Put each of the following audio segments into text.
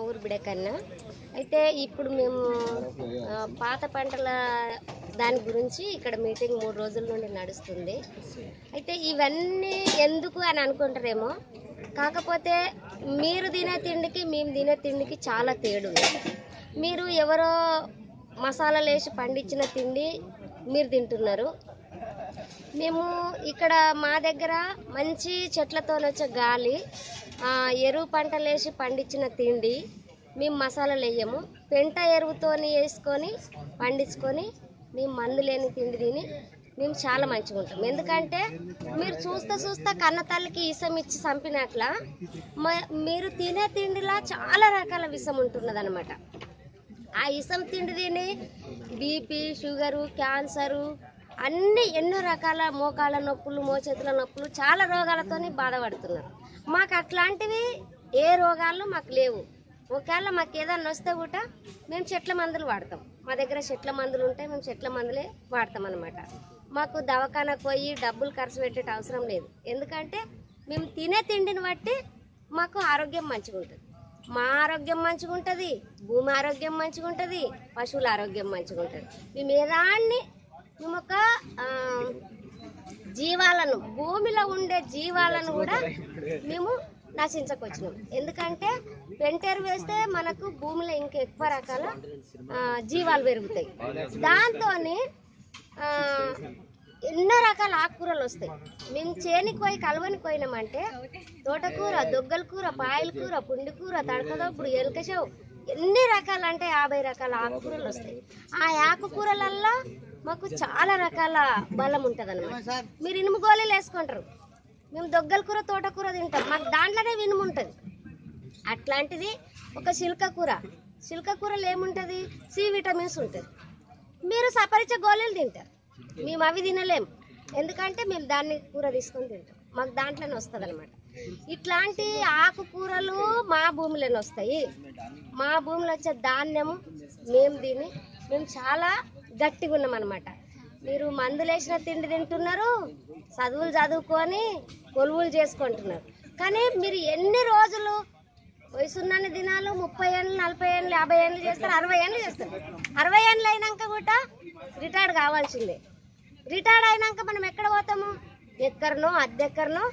ఊరు బిడకన్న అయితే ఇప్పుడు మేము ఆ, పాత పంటల దాని గురించి ఇక్కడ మీటింగ్ మూడు రోజుల నుండి నడుస్తుంది అయితే ఇవన్నీ ఎందుకు అని అనుకుంటారేమో కాకపోతే మీరు తినే తిండికి మేము తినే తిండికి చాలా తేడు ఉంది. మీరు ఎవరో మసాలాలు వేసి పండించిన తిండి మీరు తింటున్నారు మేము ఇక్కడ మా దగ్గర మంచి చెట్లతో వచ్చే గాలి ఆ, ఎరువు పంటలు వేసి పండించిన తిండి మేము మసాలాలు వేయము పెంట ఎరువుతోని వేసుకొని పండించుకొని మేము మందు లేని తిండి తిని మేము చాలా మంచిగా ఉంటాం ఎందుకంటే మీరు చూస్తా చూస్తా కన్న తల్లికి విషం ఇచ్చి చంపినట్ల మ- మీరు తినే తిండిలా చాలా రకాల విషం ఉంటున్నదన్నమాట ఆ ఇసం తిండి తిని బీపీ షుగరు క్యాన్సరు అన్ని ఎన్నో రకాల మోకాళ్ళ నొప్పులు మోచేతుల నొప్పులు చాలా రోగాలతోని బాధపడుతున్నారు మాకు అట్లాంటివి ఏ రోగాలు మాకు లేవు ఒకవేళ మాకు ఏదన్నా వస్తే కూడా మేము చెట్ల మందులు వాడతాం మా దగ్గర చెట్ల మందులు ఉంటాయి మేము చెట్ల మందులే వాడతాం అనమాట మాకు దవాఖానకు పోయి డబ్బులు ఖర్చు పెట్టే అవసరం లేదు ఎందుకంటే మేము తినే తిండిని బట్టి మాకు ఆరోగ్యం మంచిగా ఉంటుంది మా ఆరోగ్యం మంచిగా ఉంటుంది భూమి ఆరోగ్యం మంచిగా ఉంటుంది పశువుల ఆరోగ్యం మంచిగా ఉంటుంది మేము ఏదాన్ని మేము ఒక ఆ, జీవాలను భూమిలో ఉండే జీవాలను కూడా మేము నశించకొచ్చినాం ఎందుకంటే పెంటేరు వేస్తే మనకు భూమిలో ఇంకా ఎక్కువ రకాల ఆ, జీవాలు పెరుగుతాయి దాంతో ఎన్నో రకాల ఆకుకూరలు వస్తాయి మేము చేనికి పోయి కలవనికి పోయినామంటే తోటకూర దొగ్గల కూర పాయల కూర పుండి కూర తడకదప్పుడు ఎలకచవు ఎన్ని రకాలు అంటే యాభై రకాల ఆకుకూరలు వస్తాయి ఆ ఆకుకూరలల్లో మాకు చాలా రకాల బలం ఉంటుంది మీరు ఇనుము గోళీలు వేసుకుంటారు మేము దొగ్గల కూర తోటకూర తింటాం మాకు దాంట్లోనే వినుము ఉంటుంది అట్లాంటిది ఒక చిలక కూర చిలక కూరలో ఏముంటుంది సి విటమిన్స్ ఉంటుంది మీరు సపరిచ గోళీలు తింటారు మేము అవి తినలేం ఎందుకంటే మేము దాన్ని కూర తీసుకొని తింటాం మాకు దాంట్లోనే వస్తుంది అనమాట ఇట్లాంటి ఆకుకూరలు మా భూమిలోనే వస్తాయి మా భూమిలో వచ్చే ధాన్యము మేము తిని మేము చాలా గట్టిగా ఉన్నాం అనమాట మీరు మందులు వేసిన తిండి తింటున్నారు చదువులు చదువుకొని కొలువులు చేసుకుంటున్నారు కానీ మీరు ఎన్ని రోజులు వయసున్న దినాలు ముప్పై ఏళ్ళు నలభై ఏళ్ళు యాభై ఏళ్ళు చేస్తారు అరవై ఏళ్ళు చేస్తారు అరవై ఏళ్ళు అయినాక కూడా రిటైర్డ్ కావాల్సిందే రిటైర్డ్ అయినాక మనం ఎక్కడ పోతాము ఎక్కడనో అద్దెక్కడనో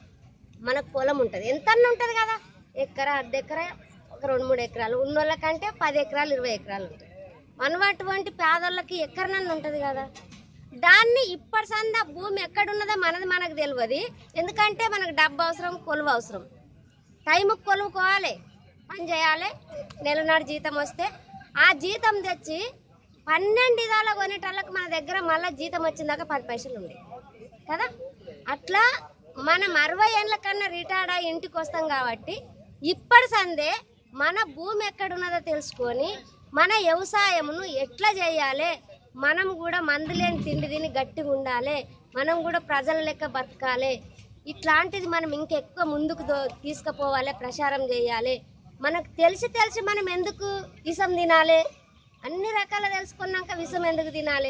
మనకు పొలం ఉంటుంది ఎంత ఉంటుంది కదా ఎకర అద్దెకర ఒక రెండు మూడు ఎకరాలు ఉన్నోళ్ళకంటే పది ఎకరాలు ఇరవై ఎకరాలు ఉంటాయి మనం అటువంటి పేదోళ్ళకి ఎక్కడనన్నా ఉంటుంది కదా దాన్ని ఇప్పటి సంద భూమి ఎక్కడున్నదో మనది మనకు తెలియదు ఎందుకంటే మనకు డబ్బు అవసరం కొలువు అవసరం టైంకి కొలువుకోవాలి పని చేయాలి నెలనాడు జీతం వస్తే ఆ జీతం తెచ్చి పన్నెండు ఇదాల కొనేటోళ్ళకి మన దగ్గర మళ్ళీ జీతం వచ్చిందాక పది పైసలు ఉండే కదా అట్లా మనం అరవై ఏళ్ళ కన్నా రిటైర్డ్ అయ్యి ఇంటికి వస్తాం కాబట్టి ఇప్పటి సందే మన భూమి ఎక్కడున్నదో తెలుసుకొని మన వ్యవసాయమును ఎట్లా చేయాలి మనం కూడా మందులేని తిండి తిని గట్టిగా ఉండాలి మనం కూడా ప్రజల లెక్క బతకాలి ఇట్లాంటిది మనం ఇంకెక్కువ ముందుకు దో- తీసుకుపోవాలి ప్రచారం చేయాలి మనకు తెలిసి తెలిసి మనం ఎందుకు విషం తినాలి అన్ని రకాల తెలుసుకున్నాక విషం ఎందుకు తినాలి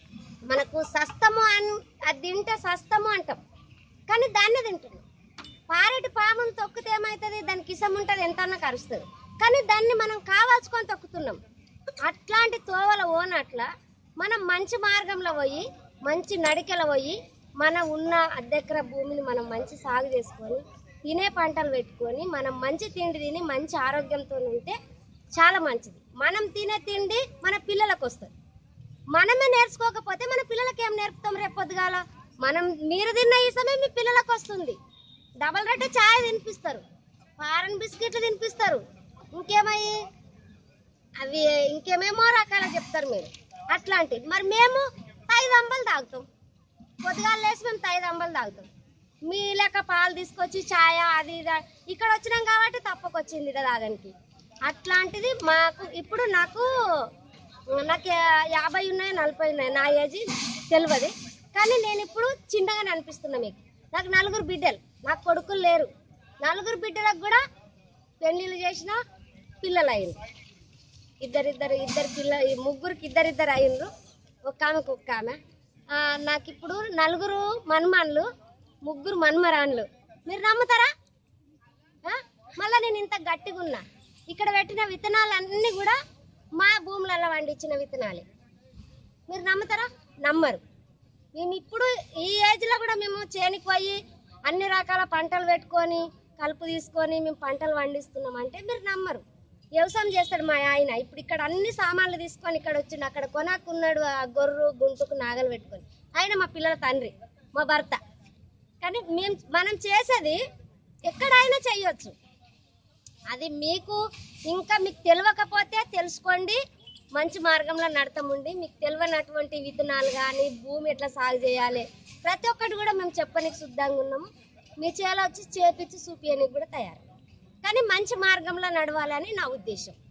మనకు సస్తము అని అది తింటే సస్తము అంటాం కానీ దాన్నే తింటున్నాం పారెటి పామును తొక్కితే ఏమవుతుంది దానికి ఇసం ఉంటుంది ఎంత అన్నా కరుస్తుంది కానీ దాన్ని మనం కావాల్చుకొని తొక్కుతున్నాం అట్లాంటి తోవల ఓనట్ల మనం మంచి మార్గంలో పోయి మంచి నడికల పోయి మన ఉన్న అద్దెకర భూమిని మనం మంచి సాగు చేసుకొని తినే పంటలు పెట్టుకొని మనం మంచి తిండి తిని మంచి ఆరోగ్యంతో ఉంటే చాలా మంచిది మనం తినే తిండి మన పిల్లలకు వస్తుంది మనమే నేర్చుకోకపోతే మన పిల్లలకి ఏం నేర్పుతాం రేపు పొద్దుగాల మనం మీరు తిన్న ఈ సమయం మీ పిల్లలకు వస్తుంది డబల్ రొట్టె ఛాయ్ తినిపిస్తారు ఫారెన్ బిస్కెట్లు తినిపిస్తారు ఇంకేమయ్యి అవి ఇంకేమేమో రకాల చెప్తారు మీరు అట్లాంటివి మరి మేము ఐదు అంబలు తాగుతాం పొద్దుగాల లేసి మేము ఐదు అంబలు తాగుతాం మీ లెక్క పాలు తీసుకొచ్చి ఛాయ అది ఇది ఇక్కడ వచ్చినాం కాబట్టి తప్పకొచ్చింది ఇది తాగడానికి అట్లాంటిది మాకు ఇప్పుడు నాకు నాకు యా- యాభై ఉన్నాయి నలభై ఉన్నాయి నా ఏజ్ తెలియదు కానీ నేను ఇప్పుడు చిన్నగానే అనిపిస్తున్నా మీకు నాకు నలుగురు బిడ్డలు నాకు కొడుకులు లేరు నలుగురు బిడ్డలకు కూడా పెళ్ళిళ్ళు చేసిన పిల్లలు అయింది ఇద్దరిద్దరు ఇద్దరు పిల్ల ఈ ముగ్గురికి ఇద్దరిద్దరు అయిండ్రు ఒక ఆమెకు ఒక్క ఆమె ఆ, నాకు ఇప్పుడు నలుగురు మన్మన్లు ముగ్గురు మన్మరాన్లు మీరు నమ్ముతారా ఆ? మళ్ళా నేను ఇంత గట్టిగా ఉన్నా ఇక్కడ పెట్టిన విత్తనాలన్నీ కూడా మా భూములలో పండించిన విత్తనాలే మీరు నమ్ముతారా నమ్మరు మేము ఇప్పుడు ఈ ఏజ్లో కూడా మేము చేనికి పోయి అన్ని రకాల పంటలు పెట్టుకొని కలుపు తీసుకొని మేము పంటలు పండిస్తున్నాం అంటే మీరు నమ్మరు వ్యవసాయం చేస్తాడు మా ఆయన ఇప్పుడు ఇక్కడ అన్ని సామాన్లు తీసుకొని ఇక్కడ వచ్చిండు అక్కడ కొనాకున్నాడు ఆ గొర్రు గుంటుకు నాగలు పెట్టుకొని ఆయన మా పిల్లల తండ్రి మా భర్త కానీ మేము మనం చేసేది ఎక్కడైనా చెయ్యొచ్చు అది మీకు ఇంకా మీకు తెలియకపోతే తెలుసుకోండి మంచి మార్గంలో నడతముండి మీకు తెలియనటువంటి విత్తనాలు కానీ భూమి ఎట్లా సాగు చేయాలి ప్రతి ఒక్కటి కూడా మేము చెప్పడానికి సిద్ధంగా ఉన్నాము మీ చేలో వచ్చి చేపించి చూపించడానికి కూడా తయారు కానీ మంచి మార్గంలో నడవాలని నా ఉద్దేశం